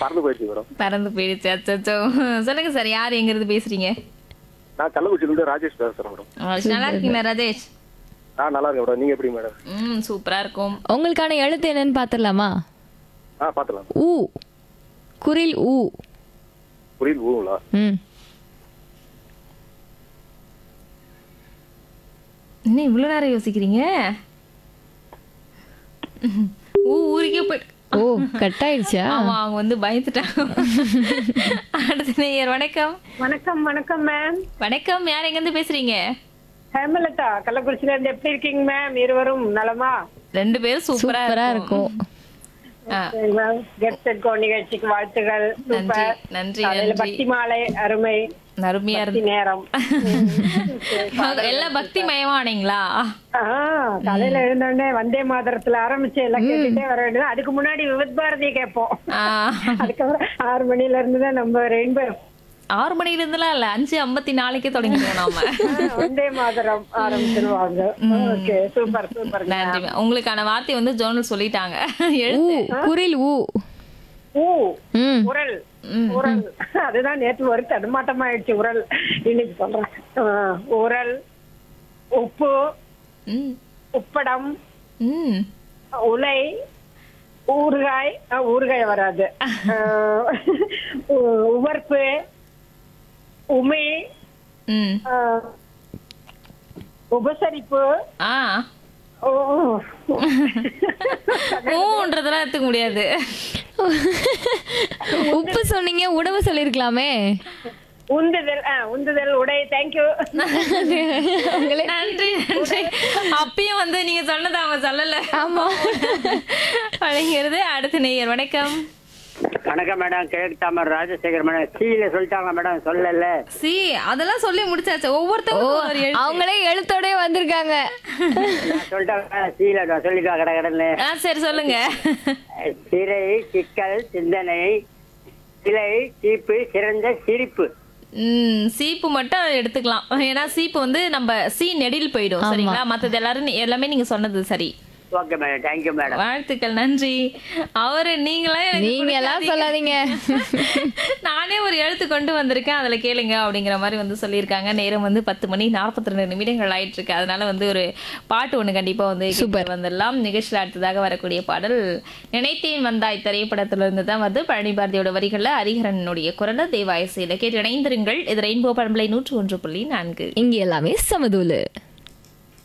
பறந்து போயிடுச்சு மேடம் பறந்து போயிடுச்சு அச்சோ சொல்லுங்க சார் யார் எங்க இருந்து பேசுறீங்க நான் கள்ளக்குறிச்சியிலிருந்து ராஜேஷ் பேசுறேன் மேடம் நல்லா இருக்கீங்களா ராஜேஷ் ஆ நல்லா இருக்கேன் மேடம் நீங்க எப்படி மேடம் ம் சூப்பரா இருக்கும் உங்களுக்கான எழுத்து என்னன்னு பாத்துடலாமா ஆ பாத்துலாம் ஊ குரில் ஊ புரியுது ஊங்களா ம் என்ன இவ்வளவு நேரம் யோசிக்கிறீங்க ஊ ஊருக்கே போயிட்டு ஓ கட் ஆயிடுச்சா ஆமா அவங்க வந்து பயந்துட்டாங்க அடுத்த நேயர் வணக்கம் வணக்கம் வணக்கம் மேம் வணக்கம் யார் எங்க இருந்து பேசுறீங்க ஹேமலதா கள்ளக்குறிச்சில இருந்து எப்படி இருக்கீங்க மேம் இருவரும் நலமா ரெண்டு பேரும் சூப்பரா சூப்பரா இருக்கும் இருக்கும் ஆ, கெட் செட் கோ நிகழ்ச்சிக்கு வாழ்த்துகள் நன்றி சூப்பர் நன்றி காலையில நன்றி பக்தி மாலை அருமை அருமையா பக்தி இருந்து நேரம் எல்லாம் பக்தி மயமானீங்களா ஆ, காலையில எழுந்தோடனே வந்தே மாதரத்துல ஆரம்பிச்சு எல்லாம் கேட்டுட்டே வர வேண்டியது அதுக்கு முன்னாடி விவித் பாரதியை கேட்போம் ஆ, அதுக்கப்புறம் ஆறு மணில இருந்து தான் நம்ம ரெயின்போ ஆறு மணில இருந்துலாம் இல்ல அஞ்சு ஐம்பத்தி நாளைக்கே தொடங்கிடுவோம் நாம வந்தே மாதரம் ஆரம்பிச்சிருவாங்க ஓகே சூப்பர் சூப்பர் நன்றி உங்களுக்கான வார்த்தை வந்து ஜோனல் சொல்லிட்டாங்க ஊ எழுத்து குரில் ஊ ஊ ம் உரல் உரல் அதுதான் நேற்று ஒரு தடுமாட்டம் ஆயிடுச்சு உரல் இன்னைக்கு சொல்றேன் ஆ, உரல் உப்பு ம், உப்படம் ம். உலை ஊறுகாய் ஆ, ஊறுகாய் வராது ஆ, உ- உவர்ப்பு உமி ம். ஆ, உபசரிப்பு ஆ ஓ, ஊன்றதெல்லாம் எடுத்துக்க முடியாது உப்பு சொன்னீங்க உணவு சொல்லிருக்கலாமே உந்துதல் ஆ, உந்துதல் உடை தேங்க்யூ உங்களே நன்றி நன்றி அப்பயும் வந்து நீங்க சொன்னதை அவங்க சொல்லல ஆமா வழங்கிறது அடுத்த நேயர் வணக்கம் வணக்கம் மேடம் கிழக்கு தாமர் ராஜசேகர் மேடம் சீல சொல்லிட்டாங்க மேடம் சொல்லல சி அதெல்லாம் சொல்லி முடிச்சாச்சு ஓ ஒவ்வொருத்தவங்களுக்கும் ஒரு எழுத்து. அவங்களே எழுத்தோடய வந்திருக்காங்க சொல்லிட்டாங்க சீல சொல்லிட்டா கடை கடன்னு ஆ சரி சொல்லுங்க சிறை சிக்கல் சிந்தனை சிலை சீப்பு சிறந்த சிரிப்பு ம் சீப்பு மட்டும் அதை எடுத்துக்கலாம் ஏன்னா சீப்பு வந்து நம்ம சி நெடில் போயிடும் சரிங்களா மத்தது எல்லாரும் நீ- எல்லாமே நீங்க சொன்னது சரி ஓகே மேடம் தேங்க்யூ மேடம் வாழ்த்துக்கள் நன்றி அவரு நீங்களாம் எனக்கு நீங்க எல்லாம் சொல்லாதீங்க நானே ஒரு எழுத்து கொண்டு வந்திருக்கேன் அதுல கேளுங்க அப்படிங்கிற மாதிரி வந்து சொல்லியிருக்காங்க நேரம் வந்து பத்து மணி நாற்பத்தி ரெண்டு நிமிடங்கள் ஆயிட்டு இருக்கு அதனால வந்து ஒரு பாட்டு ஒண்ணு கண்டிப்பா வந்து சூப்பர் வந்துடலாம் நிகழ்ச்சியில் அடுத்ததாக வரக்கூடிய பாடல் நினைத்தேன் வந்தாய் திரைப்படத்துல இருந்து தான் வந்து பழனி பாரதியோட வரிகள்ல ஹரிஹரனுடைய குரல தேவாயசையில கேட்டு இணைந்திருங்கள் இது ரெயின்போ பண்பலை நூற்று ஒன்று புள்ளி நான்கு இங்க எல்லாமே சமதூலு